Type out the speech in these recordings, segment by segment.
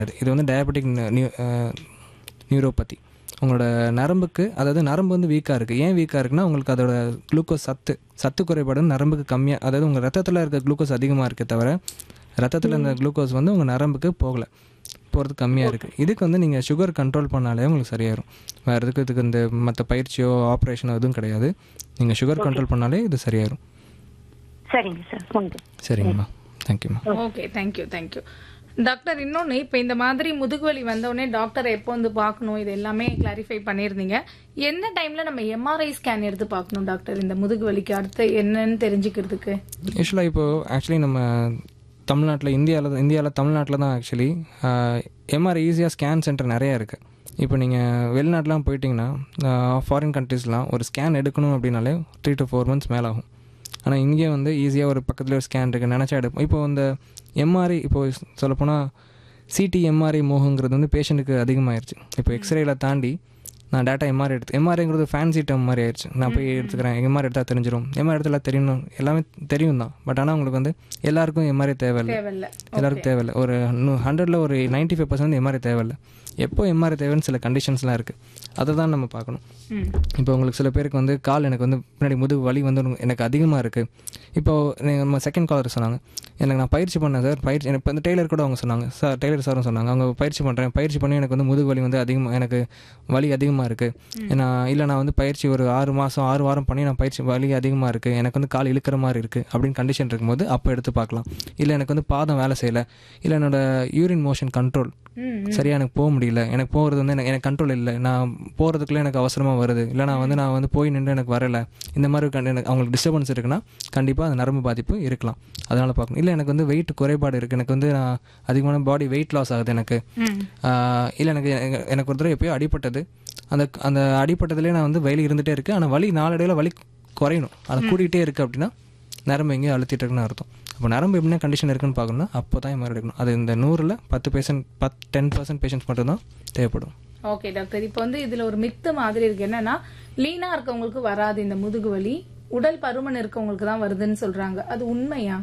இது வந்து diabetic neuropathy உங்களோட நரம்புக்கு அதாவது நரம்பு வந்து வீக்காக இருக்குது ஏன் வீக்காக இருக்குன்னா உங்களுக்கு அதோட குளுக்கோஸ் சத்து சத்து குறைபாடு நரம்புக்கு கம்மியாக அதாவது உங்கள் ரத்தத்தில் இருக்க குளுக்கோஸ் அதிகமாக இருக்கே தவிர ரத்தத்தில் இந்த குளுக்கோஸ் வந்து உங்கள் நரம்புக்கு போகலை போகிறது கம்மியாக இருக்குது இதுக்கு வந்து நீங்கள் சுகர் கண்ட்ரோல் பண்ணாலே உங்களுக்கு சரியாயிரும் வேறு எதுக்கு இதுக்கு இந்த மற்ற பயிற்சியோ ஆப்ரேஷனோ எதுவும் கிடையாது நீங்கள் சுகர் கண்ட்ரோல் பண்ணாலே இது சரியாயிரும் சரிங்க சார் போங்க சரிங்கம்மா தேங்க்யூம்மா ஓகே தேங்க்யூ தேங்க்யூ டாக்டர் இன்னொன்று இப்போ இந்த மாதிரி முதுகுவலி வந்தோடனே டாக்டர் எப்போ வந்து பார்க்கணும் இது எல்லாமே கிளாரிஃபை பண்ணியிருந்தீங்க என்ன டைம்ல நம்ம எம்ஆர்ஐ ஸ்கேன் எடுத்து பார்க்கணும் டாக்டர் இந்த முதுகுவலிக்கு அடுத்து என்னன்னு தெரிஞ்சுக்கிறதுக்கு யூஸ்வலாக இப்போது ஆக்சுவலி நம்ம தமிழ்நாட்டில் இந்தியாவில் இந்தியாவில் தமிழ்நாட்டில் தான் ஆக்சுவலி எம்ஆர்ஐ ஈஸியாக ஸ்கேன் சென்டர் நிறையா இருக்குது இப்போ நீங்கள் வெளிநாட்டுலாம் போயிட்டீங்கன்னா ஃபாரின் கண்ட்ரீஸ்லாம் ஒரு ஸ்கேன் எடுக்கணும் அப்படின்னாலே த்ரீ டு ஃபோர் மந்த்ஸ் மேலே ஆகும் ஆனால் இங்கே வந்து ஈஸியாக ஒரு பக்கத்தில் ஒரு ஸ்கேன் இருக்குது நினச்சா எடுப்போம் இப்போ இந்த எம்ஆர்ஐ இப்போ சொல்லப்போனால் சிடி எம்ஆர்ஐ மோகங்கிறது வந்து பேஷண்ட்டுக்கு அதிகமாகிருச்சு இப்போ எக்ஸ்ரேல தாண்டி நான் டேட்டா எம்ஆர்ஐ எடுத்து எம்ஆர்ஐங்கிறது ஃபேன்சி டம் மாதிரி ஆயிடுச்சு நான் போய் எடுத்துக்கிறேன் எம்ஆர்ஐ எடுத்தால் தெரிஞ்சிடும் எம்ஆர்ஐ எடுத்தால் தெரியணும் எல்லாமே தெரியும் தான் பட் ஆனால் உங்களுக்கு வந்து எல்லாருக்கும் எம்ஆர்ஐ தேவையில்லை தேவையில்ல எல்லாருக்கும் தேவையில்லை ஒரு ஹண்ட்ரடில் ஒரு நைன்ட்டி ஃபைவ் பர்சன்ட் எம்ஆர்ஐ தேவையில்லை எப்போ எம்ஆர்ஐ தேவைன்னு சில கண்டிஷன்ஸ்லாம் இருக்குது அதை தான் நம்ம பார்க்கணும் ம் இப்போ உங்களுக்கு சில பேருக்கு வந்து கால் எனக்கு வந்து பின்னாடி முதுகு வலி வந்து எனக்கு அதிகமாக இருக்குது இப்போ நீங்க நம்ம செகண்ட் காலர் சொன்னாங்க எனக்கு நான் பயிற்சி பண்ணேன் சார் பயிற்சி எனக்கு இப்போ வந்து டெய்லர் கூட அவங்க சொன்னாங்க சார் டெய்லர் சாரும் சொன்னாங்க அவங்க பயிற்சி பண்ணுறேன் பயிற்சி பண்ணி எனக்கு வந்து முதுகு வலி வந்து அதிகமாக எனக்கு வலி அதிகமாக இருக்குது நான் இல்லை நான் வந்து பயிற்சி ஒரு ஆறு மாதம் ஆறு வாரம் பண்ணி நான் பயிற்சி வலி அதிகமாக இருக்குது எனக்கு வந்து கால் இழுக்கிற மாதிரி இருக்குது அப்படின்னு கண்டிஷன் இருக்கும்போது அப்போ எடுத்து பார்க்கலாம் இல்லை எனக்கு வந்து பாதம் வேலை செய்யலை இல்லை என்னோட யூரின் மோஷன் கண்ட்ரோல் ம் சரியா எனக்கு போக முடியல எனக்கு போகிறது வந்து எனக்கு எனக்கு கண்ட்ரோல் இல்லை நான் போகிறதுக்குள்ள எனக்கு அவசரமாக வருது இல்லை நான் வந்து நான் வந்து போய் நின்று எனக்கு வரல இந்த மாதிரி கண்டி- எனக்கு அவங்களுக்கு டிஸ்டர்பன்ஸ் இருக்குன்னா கண்டிப்பாக அந்த நரம்பு பாதிப்பு இருக்கலாம் அதனால் பார்க்கணும் இல்லை எனக்கு வந்து வெயிட் குறைபாடு இருக்குது எனக்கு வந்து நான் அதிகமான பாடி வெயிட் லாஸ் ஆகுது எனக்கு ம் ஆஹ் இல்லை எனக்கு எனக்கு- எனக்கு ஒரு தடவை எப்பயோ அடிபட்டது அந்த அந்த அடிபட்டதுலேயே நான் வந்து வலி இருந்துகிட்டே இருக்குது ஆனால் வலி நாளடைவில் வலி குறையணும் அது கூடிக்கிட்டே இருக்குது அப்படின்னா நரம்பு எங்கேயோ அழுத்திட்டு இருக்குன்னு அர்த்தம் அப்போ நரம்பு எப்படின்னா கண்டிஷன் இருக்குன்னு பார்க்கணும்னா அப்போ தான் மாதிரி எடுக்கணும் அது இந்த நூறில் பத்து பேஷண்ட் பத் டென் பர்சன்ட் பேஷண்ட்ஸ் மட்டும்தான் தேவைப்படும் ஓகே டாக்டர் இப்போ வந்து இதுல ஒரு மித்து மாதிரி இருக்கு என்னன்னா லீனா இருக்கவங்களுக்கு வராது இந்த முதுகு வலி உடல் பருமன் இருக்கவங்களுக்கு தான் வருதுன்னு சொல்றாங்க அது உண்மையா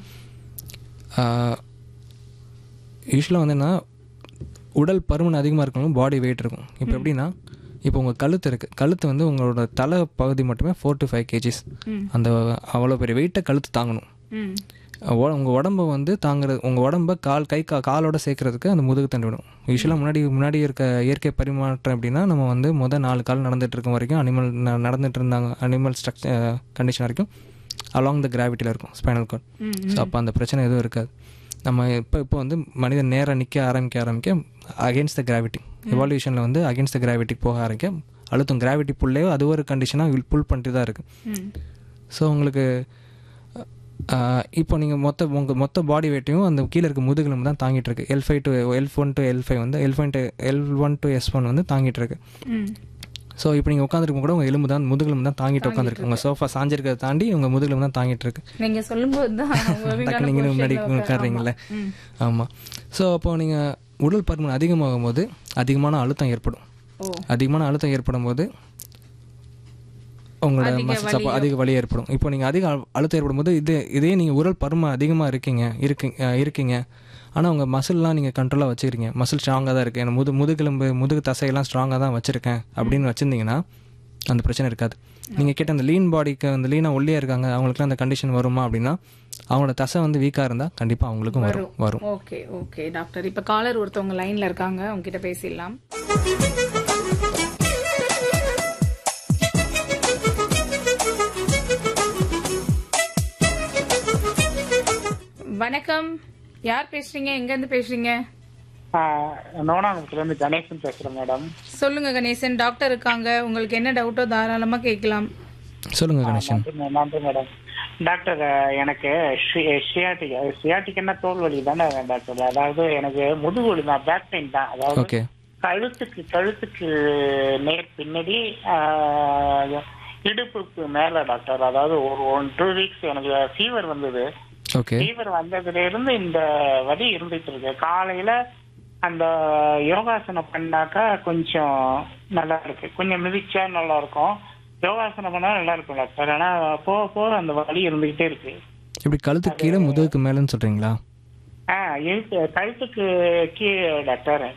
யூஸ்வலாக வந்து என்ன உடல் பருமன் அதிகமாக இருக்கணும் பாடி வெயிட் இருக்கும் இப்போ எப்படின்னா இப்போ உங்கள் கழுத்து இருக்குது கழுத்து வந்து உங்களோட தலை பகுதி மட்டுமே ஃபோர் டு ஃபைவ் கேஜிஸ் ம். அந்த அவ்வளோ பெரிய வெயிட்டை கழுத்து தாங்கணும் ம் உ- உங்க உடம்ப வந்து தாங்குறது உங்க உடம்ப கால் கை கா காலோட சேர்க்கறதுக்கு அந்த முதுகு தண்டு விடும் யூஸ்வலாக முன்னாடி முன்னாடி இருக்க இயற்கை பரிமாற்றம் எப்படின்னா நம்ம வந்து முத நாலு கால் நடந்துட்டு இருக்கும் வரைக்கும் அனிமல் நடந்துட்டு இருந்தாங்க அனிமல் ஸ்ட்ரக்சர் கண்டிஷன் வரைக்கும் அலாங் த கிராவிட்டியில் இருக்கும் ஸ்பைனல் கார்ட் ம், ஸோ அப்போ அந்த பிரச்சனை எதுவும் இருக்காது நம்ம இப்போ இப்போ வந்து மனிதன் நேராக நிற்க ஆரம்பிக்க ஆரம்பிக்க அகேன்ஸ்ட் த கிராவிட்டி எவால்யூஷனில் வந்து அகேன்ஸ்ட் த கிராவிட்டிக்கு போக ஆரம்பிக்க அழுத்தம் கிராவிட்டி புல்லே அது ஒரு கண்டிஷனாக புல் பண்ணிட்டு தான் இருக்குது ம் ஸோ உங்களுக்கு ஆஹ், இப்போ நீங்கள் மொத்த உங்கள் மொத்த பாடி வெயிட்டையும் அந்த கீழே இருக்க முதுகெலும்பு தான் தாங்கிட்டு இருக்கு L five to L one to L five வந்து L five to L one to S one வந்து தாங்கிட்டு இருக்கு ம் ஸோ இப்போ நீங்கள் உட்காந்துருக்கும் கூட உங்கள் எலும்பு தான் முதுகெலும்பு தான் தாங்கிட்டு உட்காந்துருக்கு உங்கள் சோஃபா சாஞ்சிருக்கிறத தாண்டி உங்கள் முதுகெலும்பு தான் தாங்கிட்டு இருக்கு நீங்க சொல்லும்போது தான் டக்கு நீங்கள் முன்னாடி உட்காடுறீங்களே ம். ஆமாம் ஸோ அப்போ நீங்கள் உடல் பருமன் அதிகமாகும் போது அதிகமான அழுத்தம் ஏற்படும் ஓ அதிகமான அழுத்தம் ஏற்படும் போது உங்களோட மசில்ஸ் அப்போ அதிக வலி ஏற்படும் இப்போ நீங்கள் அதிக அழு- அழுத்தம் ஏற்படும் போது இது இதே நீங்கள் உடல் பருமன் அதிகமாக இருக்கீங்க இருக்கீங்க இருக்கீங்க ஆனால் உங்கள் மசில்லாம் நீங்கள் கண்ட்ரோலாக வச்சுக்கிறீங்க மசில் ஸ்ட்ராங்காக தான் இருக்குது முது முதுகெலும்பு முதுகு தசையெல்லாம் ஸ்ட்ராங்காக தான் வச்சுருக்கேன் அப்படின்னு வச்சுருந்தீங்கன்னா அந்த பிரச்சனை இருக்காது நீங்கள் கேட்ட அந்த லீன் பாடிக்கு அந்த லீனாக ஒல்லியாக இருக்காங்க அவங்களுக்குலாம் அந்த கண்டிஷன் வருமா அப்படின்னா அவங்களோட தசை வந்து வீக்காக இருந்தால் கண்டிப்பாக அவங்களுக்கும் வரும் வரும் ஓகே ஓகே டாக்டர் இப்ப காலர் ஒருத்தவங்க லைன்ல இருக்காங்க அவங்க கிட்ட பேசிடலாம் வணக்கம் யார் பேசுறீங்க எங்க இருந்து பேசுறீங்க நோனாங்குளத்துல இருந்து கணேசன் பேசுறேன் மேடம் சொல்லுங்க கணேசன் டாக்டர் இருக்காங்க உங்களுக்கு என்ன டவுட்டோ தாராளமா கேட்கலாம் சொல்லுங்கள் கணேசன் நன்றி நன்றி மேடம் டாக்டர் அஹ், எனக்கு ஷியாட்டிக் ஷியாட்டிக்னா தோல் வலி தானே டாக்டர் அதாவது எனக்கு முதுகு வலி தான் பேக் பெயின் தான் அதாவது ஓகே கழுத்துக்கு கழுத்துக்கு நேர் பின்னாடி ஆஹ், இடுப்புக்கு மேல டாக்டர் அதாவது ஒரு ஒன் டூ வீக்ஸ் எனக்கு ஃபீவர் வந்தது ஓகே ஃபீவர் வந்ததுல இருந்து இந்த வலி இருந்துட்டு இருக்கு காலையில அந்த யோகாசனம் பண்ணாக்கா கொஞ்சம் நல்லா இருக்கு கொஞ்சம் மிதிச்சா நல்லா இருக்கும் யோகாசனம் பண்ணா நல்லா இருக்கும் டாக்டர் ஆனா போக போக அந்த வலி இருந்துகிட்டே இருக்கு இப்படி கழுத்துக்கு கீழே முதுகுக்கு மேலேன்னு சொல்கிறீங்களா ஆ இழுத்து கழுத்துக்கு கீழே டாக்டர்